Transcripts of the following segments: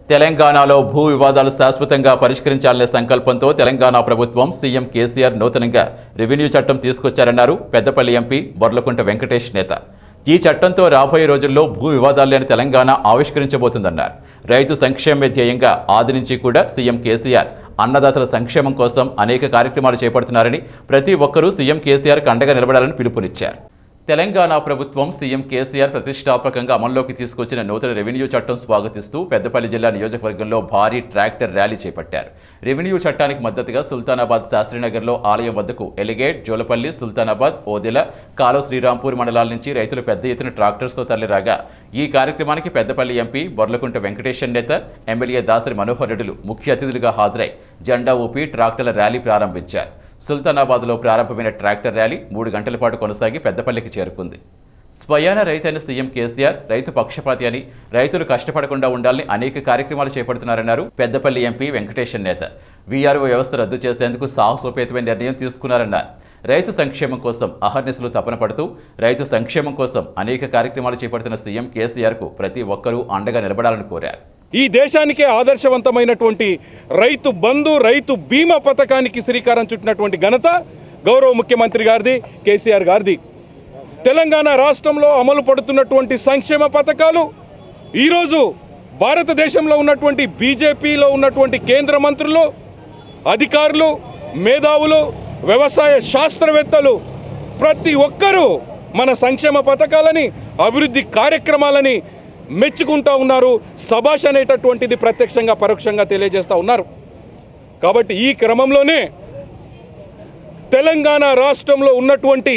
తెలంగాణలో భూ వివాదాలు శాశ్వతంగా పరిష్కరించాలనే సంకల్పంతో తెలంగాణ ప్రభుత్వం సీఎం కేసీఆర్ నూతనంగా రెవెన్యూ చట్టం తీసుకొచ్చారన్నారు పెద్దపల్లి ఎంపీ బొర్లకుంట వెంకటేష్ నేత ఈ చట్టంతో రాబోయే రోజుల్లో భూ వివాదాలు లేని తెలంగాణ ఆవిష్కరించబోతుందన్నారు రైతు సంక్షేమ ధ్యేయంగా ఆది నుంచి కూడా సీఎం కేసీఆర్ అన్నదాతల సంక్షేమం కోసం అనేక కార్యక్రమాలు చేపడుతున్నారని ప్రతి ఒక్కరూ సీఎం కేసీఆర్కి అండగా నిలబడాలని పిలుపునిచ్చారు తెలంగాణ ప్రభుత్వం సీఎం కేసీఆర్ ప్రతిష్టాత్మకంగా అమల్లోకి తీసుకొచ్చిన నూతన రెవెన్యూ చట్టం స్వాగతిస్తూ పెద్దపల్లి జిల్లా నియోజకవర్గంలో భారీ ట్రాక్టర్ ర్యాలీ చేపట్టారు రెవెన్యూ చట్టానికి మద్దతుగా సుల్తానాబాద్ శాస్త్రీనగర్లో ఆలయం వద్దకు ఎలిగేట్ జోలపల్లి సుల్తానాబాద్ ఓదెల కాలో శ్రీరాంపూర్ మండలాల నుంచి రైతులు పెద్ద ఎత్తున ట్రాక్టర్స్తో తరలిరాగా ఈ కార్యక్రమానికి పెద్దపల్లి ఎంపీ బొర్లకుంట వెంకటేశ్వర్ నేత ఎమ్మెల్యే దాసరి మనోహర్ రెడ్డిలు ముఖ్య అతిథులుగా హాజరై జెండా ఊపి ట్రాక్టర్ల ర్యాలీ ప్రారంభించారు సుల్తానాబాద్లో ప్రారంభమైన ట్రాక్టర్ ర్యాలీ మూడు గంటల పాటు కొనసాగి పెద్దపల్లికి చేరుకుంది స్వయాన రైతైన సీఎం కేసీఆర్ రైతు పక్షపాతి అని రైతులు కష్టపడకుండా ఉండాలని అనేక కార్యక్రమాలు చేపడుతున్నారన్నారు పెద్దపల్లి ఎంపీ వెంకటేశ్వర్ నేత వీఆర్ఓ వ్యవస్థ రద్దు చేసేందుకు సాహసోపేతమైన నిర్ణయం తీసుకున్నారన్నారు రైతు సంక్షేమం కోసం అహర్నిశలు తపన పడుతూ రైతు సంక్షేమం కోసం అనేక కార్యక్రమాలు చేపడుతున్న సీఎం కేసీఆర్కు ప్రతి ఒక్కరూ అండగా నిలబడాలని కోరారు ఈ దేశానికే ఆదర్శవంతమైనటువంటి రైతు బంధు రైతు బీమా పథకానికి శ్రీకారం చుట్టినటువంటి ఘనత గౌరవ ముఖ్యమంత్రి గారిది కేసీఆర్ గారిది తెలంగాణ రాష్ట్రంలో అమలు పడుతున్నటువంటి సంక్షేమ పథకాలు ఈరోజు భారతదేశంలో ఉన్నటువంటి బీజేపీలో ఉన్నటువంటి కేంద్ర మంత్రులు అధికారులు మేధావులు వ్యవసాయ శాస్త్రవేత్తలు ప్రతి ఒక్కరూ మన సంక్షేమ పథకాలని అభివృద్ధి కార్యక్రమాలని మెచ్చుకుంటా ఉన్నారు సభాష్ అనేటటువంటిది ప్రత్యక్షంగా పరోక్షంగా తెలియజేస్తూ ఉన్నారు కాబట్టి ఈ క్రమంలోనే తెలంగాణ రాష్ట్రంలో ఉన్నటువంటి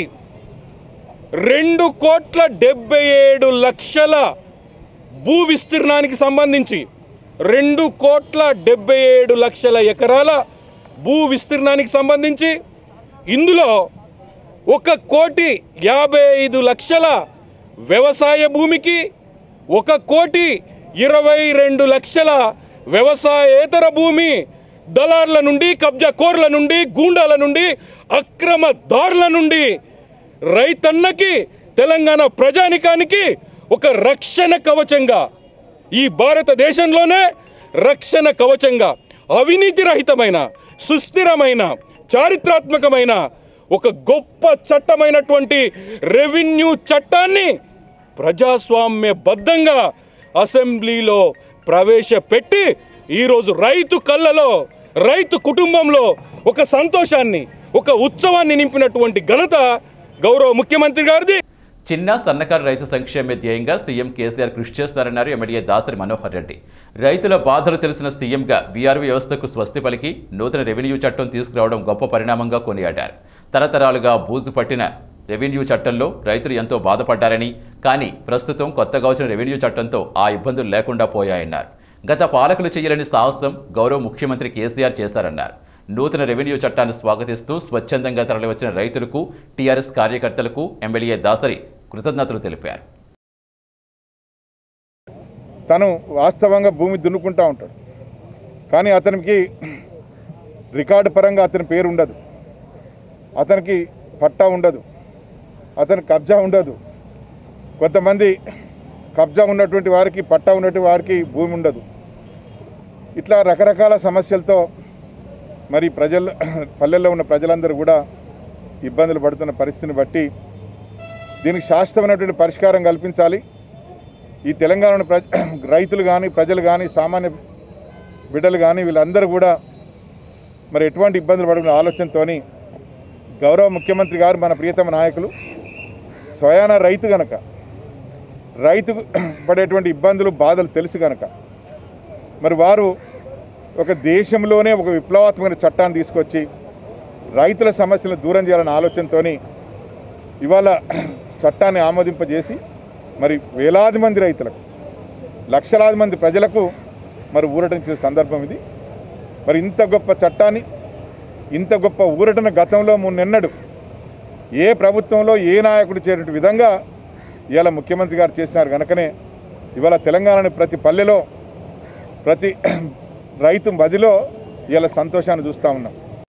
రెండు కోట్ల డెబ్బై ఏడు లక్షల భూ విస్తీర్ణానికి సంబంధించి రెండు కోట్ల డెబ్బై ఏడు లక్షల ఎకరాల భూ విస్తీర్ణానికి సంబంధించి ఇందులో ఒక కోటి యాభై ఐదు లక్షల వ్యవసాయ భూమికి ఒక కోటి ఇరవై రెండు లక్షల వ్యవసాయేతర భూమి దళార్ల నుండి కబ్జా కోర్ల నుండి గూండాల నుండి అక్రమదారుల నుండి రైతన్నకి తెలంగాణ ప్రజానికానికి ఒక రక్షణ కవచంగా ఈ భారతదేశంలోనే రక్షణ కవచంగా అవినీతి రహితమైన సుస్థిరమైన చారిత్రాత్మకమైన ఒక గొప్ప చట్టమైనటువంటి రెవెన్యూ చట్టాన్ని ప్రజాస్వామ్యబద్ధంగా అసెంబ్లీలో ప్రవేశపెట్టి ఈరోజు రైతు కళ్ళలో రైతు కుటుంబంలో ఒక సంతోషాన్ని ఒక ఉత్సవాన్ని నింపినటువంటి ఘనత గౌరవ ముఖ్యమంత్రి గారిది చిన్న సన్నకారు రైతు సంక్షేమ ధ్యేయంగా సీఎం కేసీఆర్ కృషి చేస్తారన్నారు ఎమ్మెల్యే దాసరి మనోహర్ రెడ్డి రైతుల బాధలు తెలిసిన సీఎంగా వీఆర్ వ్యవస్థకు స్వస్తి పలికి నూతన రెవెన్యూ చట్టం తీసుకురావడం గొప్ప పరిణామంగా కొనియాడారు తరతరాలుగా బూజు పట్టిన రెవెన్యూ చట్టంలో రైతులు ఎంతో బాధపడ్డారని కానీ ప్రస్తుతం కొత్తగా వచ్చిన రెవెన్యూ చట్టంతో ఆ ఇబ్బందులు లేకుండా పోయాయన్నారు గత పాలకులు చేయలేని సాహసం గౌరవ ముఖ్యమంత్రి కేసీఆర్ చేశారన్నారు నూతన రెవెన్యూ చట్టాన్ని స్వాగతిస్తూ స్వచ్ఛందంగా తరలివచ్చిన రైతులకు టీఆర్ఎస్ కార్యకర్తలకు ఎమ్మెల్యే దాసరి కృతజ్ఞతలు తెలిపారు తను వాస్తవంగా భూమి దున్నుకుంటా ఉంటాడు కానీ అతనికి రికార్డు పరంగా అతని పేరు ఉండదు అతనికి పట్టా ఉండదు అతని కబ్జా ఉండదు కొంతమంది కబ్జా ఉన్నటువంటి వారికి పట్టా ఉన్నటువంటి వారికి భూమి ఉండదు ఇట్లా రకరకాల సమస్యలతో మరి ప్రజలు పల్లెల్లో ఉన్న ప్రజలందరూ కూడా ఇబ్బందులు పడుతున్న పరిస్థితిని బట్టి దీనికి శాశ్వతమైనటువంటి పరిష్కారం కల్పించాలి ఈ తెలంగాణ ప్ర రైతులు కానీ ప్రజలు కానీ సామాన్య బిడ్డలు కానీ వీళ్ళందరూ కూడా మరి ఎటువంటి ఇబ్బందులు పడుకున్న ఆలోచనతోని గౌరవ ముఖ్యమంత్రి గారు మన ప్రియతమ నాయకులు స్వయాన రైతు గనక రైతు పడేటువంటి ఇబ్బందులు బాధలు తెలుసు గనక మరి వారు ఒక దేశంలోనే ఒక విప్లవాత్మకమైన చట్టాన్ని తీసుకొచ్చి రైతుల సమస్యలను దూరం చేయాలనే ఆలోచనతోని ఇవాళ చట్టాన్ని ఆమోదింపజేసి మరి వేలాది మంది రైతులకు లక్షలాది మంది ప్రజలకు మరి ఊరటించిన సందర్భం ఇది మరి ఇంత గొప్ప చట్టాన్ని ఇంత గొప్ప ఊరటన గతంలో మున్నెన్నడు ఏ ప్రభుత్వంలో ఏ నాయకుడు చేరిన విధంగా ఇవాళ ముఖ్యమంత్రి గారు చేసినారు కనుకనే ఇవాళ తెలంగాణని ప్రతి పల్లెలో ప్రతి రైతు మదిలో ఇవాళ సంతోషాన్ని చూస్తూ ఉన్నాం